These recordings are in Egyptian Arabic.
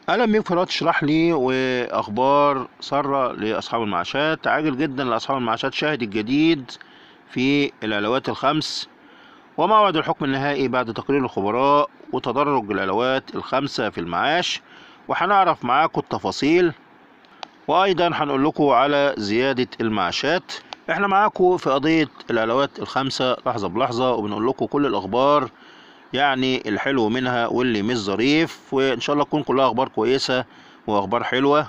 اهلا بيك في قناه اشرح لي واخبار ساره لاصحاب المعاشات عاجل جدا لاصحاب المعاشات شاهد الجديد في العلاوات الخمس وموعد الحكم النهائي بعد تقرير الخبراء وتدرج العلاوات الخمسه في المعاش وهنعرف معاكم التفاصيل وايضا هنقول لكم على زياده المعاشات احنا معاكم في قضيه العلاوات الخمسه لحظه بلحظه وبنقول لكم كل الاخبار يعني الحلو منها واللي مش ظريف وان شاء الله تكون كلها اخبار كويسه واخبار حلوه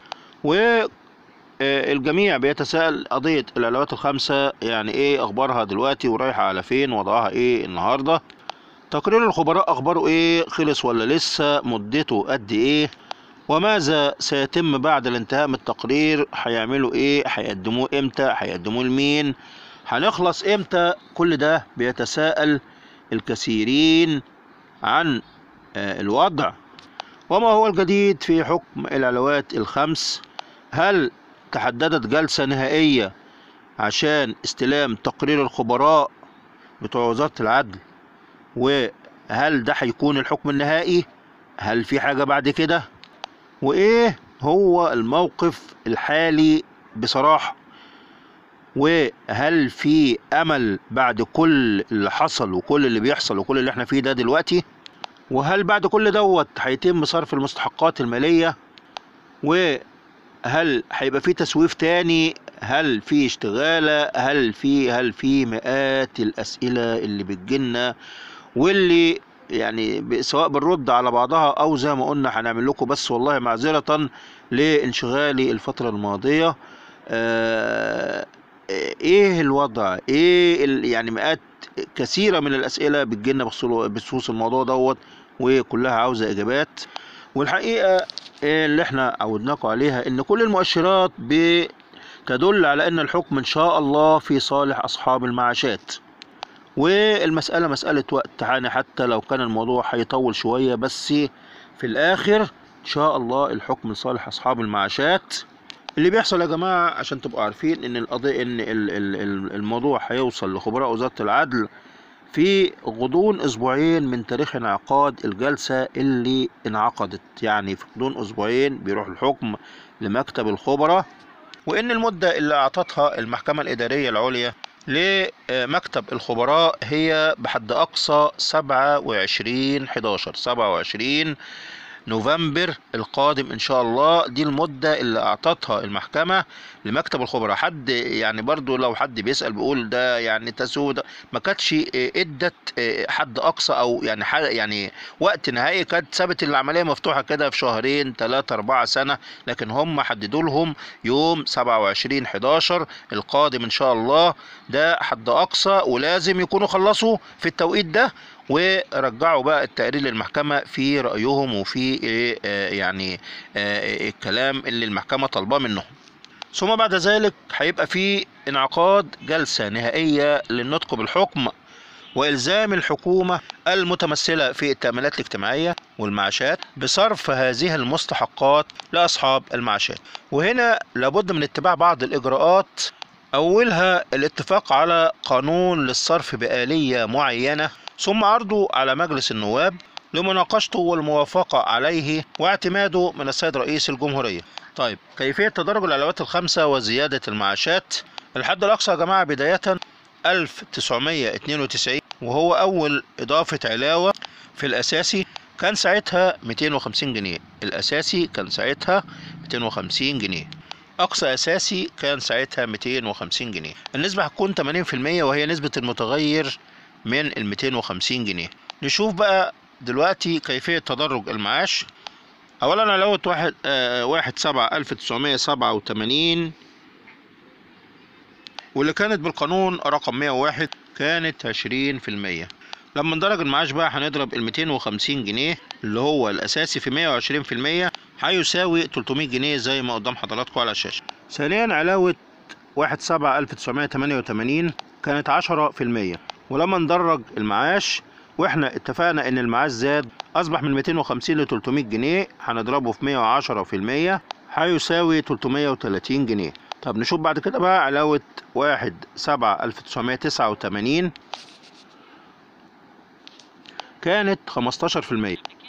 والجميع بيتساءل قضيه العلاوات الخمسه يعني ايه اخبارها دلوقتي ورايحه على فين وضعها ايه النهارده تقرير الخبراء اخباره ايه خلص ولا لسه مدته قد ايه وماذا سيتم بعد الانتهاء من التقرير هيعملوا ايه هيقدموه امتى هيقدموه لمين هنخلص امتى كل ده بيتساءل الكثيرين عن الوضع وما هو الجديد في حكم العلاوات الخمس هل تحددت جلسة نهائية عشان استلام تقرير الخبراء بتوع وزارة العدل وهل ده هيكون الحكم النهائي هل في حاجة بعد كده وايه هو الموقف الحالي بصراحة وهل في امل بعد كل اللي حصل وكل اللي بيحصل وكل اللي احنا فيه ده دلوقتي وهل بعد كل دوت هيتم صرف المستحقات المالية وهل هيبقى في تسويف تاني هل في اشتغالة هل في هل في مئات الاسئلة اللي بتجيلنا واللي يعني سواء بنرد على بعضها او زي ما قلنا هنعمل لكم بس والله معذرة لانشغالي الفترة الماضية آه ايه الوضع ايه يعني مئات كثيرة من الاسئلة بتجيلنا بخصوص الموضوع دوت وكلها عاوزة اجابات والحقيقة اللي احنا عودناكم عليها ان كل المؤشرات بتدل على ان الحكم ان شاء الله في صالح اصحاب المعاشات والمسألة مسألة وقت يعني حتى لو كان الموضوع هيطول شوية بس في الآخر إن شاء الله الحكم لصالح أصحاب المعاشات اللي بيحصل يا جماعة عشان تبقوا عارفين إن القضية إن الموضوع هيوصل لخبراء وزارة العدل في غضون أسبوعين من تاريخ انعقاد الجلسة اللي انعقدت يعني في غضون أسبوعين بيروح الحكم لمكتب الخبراء وإن المدة اللي أعطتها المحكمة الإدارية العليا لمكتب الخبراء هي بحد أقصى 27 11 27 نوفمبر القادم إن شاء الله دي المدة اللي أعطتها المحكمة لمكتب الخبراء حد يعني برضو لو حد بيسأل بيقول ده يعني تسود ما كانتش ادت حد أقصى أو يعني يعني وقت نهائي كانت سابت العملية مفتوحة كده في شهرين ثلاثة أربعة سنة لكن هم حددوا لهم يوم 27 11 القادم إن شاء الله ده حد أقصى ولازم يكونوا خلصوا في التوقيت ده ورجعوا بقى التقرير للمحكمة في رأيهم وفي يعني الكلام اللي المحكمة طالباه منهم ثم بعد ذلك هيبقى في انعقاد جلسة نهائية للنطق بالحكم وإلزام الحكومة المتمثلة في التأمينات الاجتماعية والمعاشات بصرف هذه المستحقات لأصحاب المعاشات وهنا لابد من اتباع بعض الإجراءات أولها الاتفاق على قانون للصرف بآلية معينة ثم عرضه على مجلس النواب لمناقشته والموافقة عليه واعتماده من السيد رئيس الجمهورية طيب كيفية تدرج العلاوات الخمسة وزيادة المعاشات الحد الأقصى يا جماعة بداية 1992 وهو أول إضافة علاوة في الأساسي كان ساعتها 250 جنيه الأساسي كان ساعتها 250 جنيه أقصى أساسي كان ساعتها 250 جنيه النسبة هتكون 80% وهي نسبة المتغير من ال 250 جنيه نشوف بقى دلوقتي كيفية تدرج المعاش أولا علاوة واحد آه واحد سبعة ألف تسعمية سبعة وتمانين واللي كانت بالقانون رقم مية وواحد كانت عشرين في المية لما ندرج المعاش بقى هنضرب ال 250 جنيه اللي هو الأساسي في 120 في المية هيساوي 300 جنيه زي ما قدام حضراتكم على الشاشة ثانيا علاوة واحد سبعة ألف تسعمية تمانية وتمانين كانت عشرة في المية ولما ندرج المعاش واحنا اتفقنا ان المعاش زاد اصبح من 250 ل 300 جنيه هنضربه في 110 في المية هيساوي 330 جنيه طب نشوف بعد كده بقى علاوة واحد سبعة ألف تسعمية تسعة وتمانين كانت خمستاشر في المية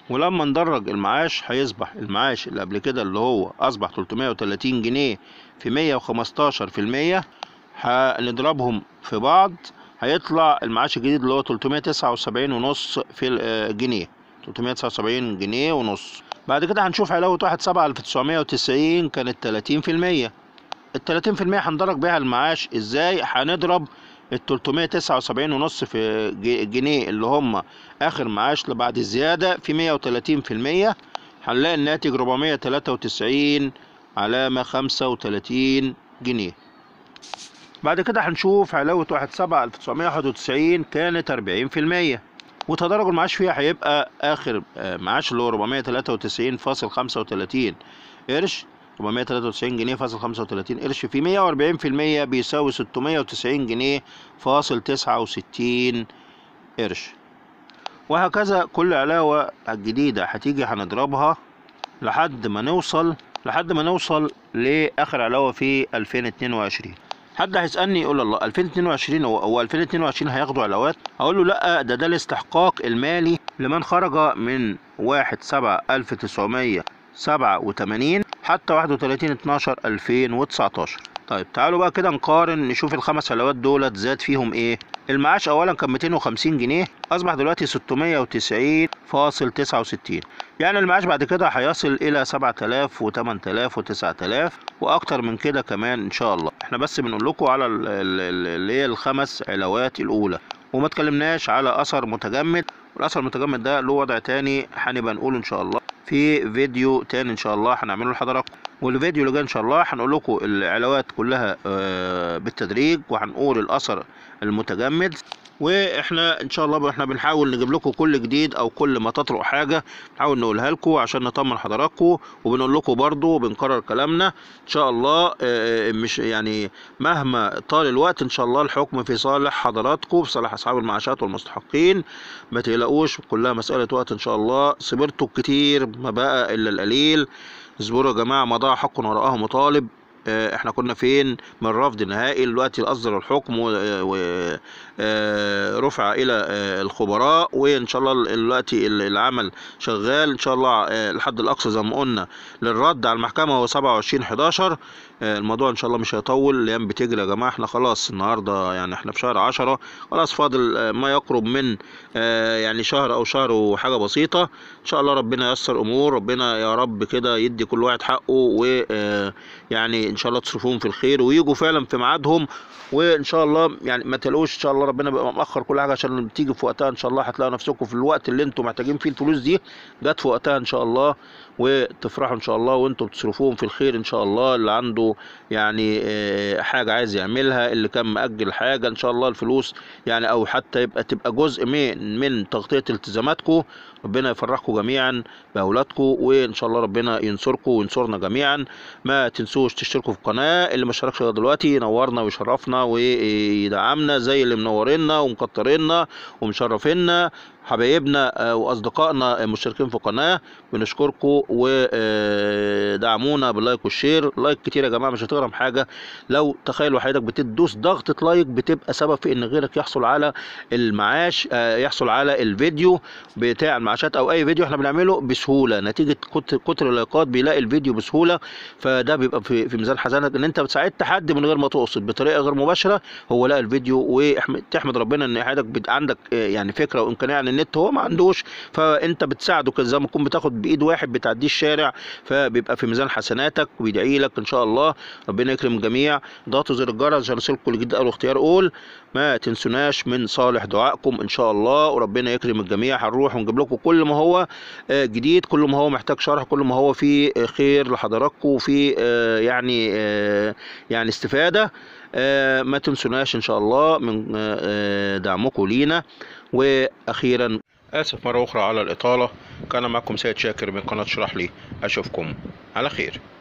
ولما ندرج المعاش هيصبح المعاش اللي قبل كده اللي هو اصبح 330 جنيه في 115 في المية هنضربهم في بعض هيطلع المعاش الجديد اللي هو 379 ونص في الجنيه 379 جنيه ونص بعد كده هنشوف علاوة واحد سبعة ألف تسعمية وتسعين كانت تلاتين في المية التلاتين في المية هندرج بيها المعاش ازاي هنضرب التلتمية تسعة وسبعين ونص في جنيه اللي هم آخر معاش بعد الزيادة في مية وتلاتين في المية هنلاقي الناتج ربعمية تلاتة وتسعين علامة خمسة وتلاتين جنيه بعد كده هنشوف علاوة واحد سبعة ألف تسعمية واحد وتسعين كانت أربعين في المية وتدرج المعاش فيها هيبقى آخر معاش اللي هو ربعمية تلاتة وتسعين فاصل خمسة وتلاتين قرش 493 جنيه فاصل 35 قرش في 140 في المية بيساوي 690 جنيه فاصل 69 قرش وهكذا كل علاوة الجديدة هتيجي هنضربها لحد ما نوصل لحد ما نوصل لآخر علاوة في 2022 حد هيسألني يقول الله 2022 هو هو 2022 هياخدوا علاوات؟ هقول له لا ده ده الاستحقاق المالي لمن خرج من 1 7 1900 87 حتى 31 12 2019 طيب تعالوا بقى كده نقارن نشوف الخمس علاوات دولت زاد فيهم ايه المعاش اولا كان 250 جنيه اصبح دلوقتي 690.69 يعني المعاش بعد كده هيصل الى 7000 و8000 و9000 واكتر من كده كمان ان شاء الله احنا بس بنقول لكم على اللي هي الخمس علاوات الاولى وما تكلمناش على اثر متجمد والاثر المتجمد ده له وضع تاني هنبقى نقوله ان شاء الله في فيديو تاني ان شاء الله هنعمله لحضراتكم والفيديو اللي جاي ان شاء الله هنقول لكم العلاوات كلها بالتدريج وهنقول الاثر المتجمد واحنا ان شاء الله احنا بنحاول نجيب لكم كل جديد او كل ما تطرق حاجه نحاول نقولها لكم عشان نطمن حضراتكم وبنقول لكم برضو وبنكرر كلامنا ان شاء الله مش يعني مهما طال الوقت ان شاء الله الحكم في صالح حضراتكم في صالح اصحاب المعاشات والمستحقين ما تقلقوش كلها مساله وقت ان شاء الله صبرتوا كتير ما بقى الا القليل اصبروا يا جماعه ما ضاع حق وراءه مطالب احنا كنا فين من رفض نهائي دلوقتي اصدر الحكم ورفع الى الخبراء وان شاء الله دلوقتي العمل شغال ان شاء الله الحد الاقصى زي ما قلنا للرد على المحكمه هو 27 11 الموضوع ان شاء الله مش هيطول الايام بتجري يا جماعه احنا خلاص النهارده يعني احنا في شهر 10 خلاص فاضل ما يقرب من يعني شهر او شهر وحاجه بسيطه ان شاء الله ربنا ييسر امور ربنا يا رب كده يدي كل واحد حقه ويعني ان شاء الله تصرفوهم في الخير ويجوا فعلا في ميعادهم وان شاء الله يعني ما تلاقوش ان شاء الله ربنا بيبقى مأخر كل حاجه عشان تيجي في وقتها ان شاء الله هتلاقوا نفسكم في الوقت اللي انتم محتاجين فيه الفلوس دي جت في وقتها ان شاء الله وتفرحوا ان شاء الله وانتم بتصرفوهم في الخير ان شاء الله اللي عنده يعني حاجه عايز يعملها اللي كان مأجل حاجه ان شاء الله الفلوس يعني او حتى يبقى تبقى جزء من من تغطيه التزاماتكم ربنا يفرحكم جميعا باولادكم وان شاء الله ربنا ينصركم وينصرنا جميعا ما تنسوش تشتركوا في القناه اللي ما اشتركش دلوقتي ينورنا ويشرفنا ويدعمنا زي اللي منورينا ومكترينا ومشرفينا حبايبنا واصدقائنا المشتركين في القناه بنشكركم ودعمونا باللايك والشير لايك كتير يا جماعه مش هتغرم حاجه لو تخيل حضرتك بتدوس ضغطه لايك بتبقى سبب في ان غيرك يحصل على المعاش يحصل على الفيديو بتاع المعاشات او اي فيديو احنا بنعمله بسهوله نتيجه كتر اللايكات بيلاقي الفيديو بسهوله فده بيبقى في, في ميزان حسناتك ان انت ساعدت حد من غير ما تقصد بطريقه غير مباشره هو لقى الفيديو وتحمد ربنا ان حضرتك عندك يعني فكره وامكانيه عن النت هو ما عندوش فانت بتساعده كده زي ما تكون بتاخد بايد واحد بتعديه الشارع فبيبقى في ميزان حسناتك وبيدعي لك ان شاء الله ربنا يكرم الجميع ضغطوا زر الجرس عشان يوصلكم كل جديد او اختيار قول ما تنسوناش من صالح دعائكم ان شاء الله وربنا يكرم الجميع هنروح ونجيب لكم كل ما هو جديد كل ما هو محتاج شرح كل ما هو فيه خير لحضراتكم وفي يعني يعني استفاده ما تنسوناش ان شاء الله من دعمكم لينا واخيرا اسف مره اخرى على الاطاله كان معكم سيد شاكر من قناه اشرح لي اشوفكم على خير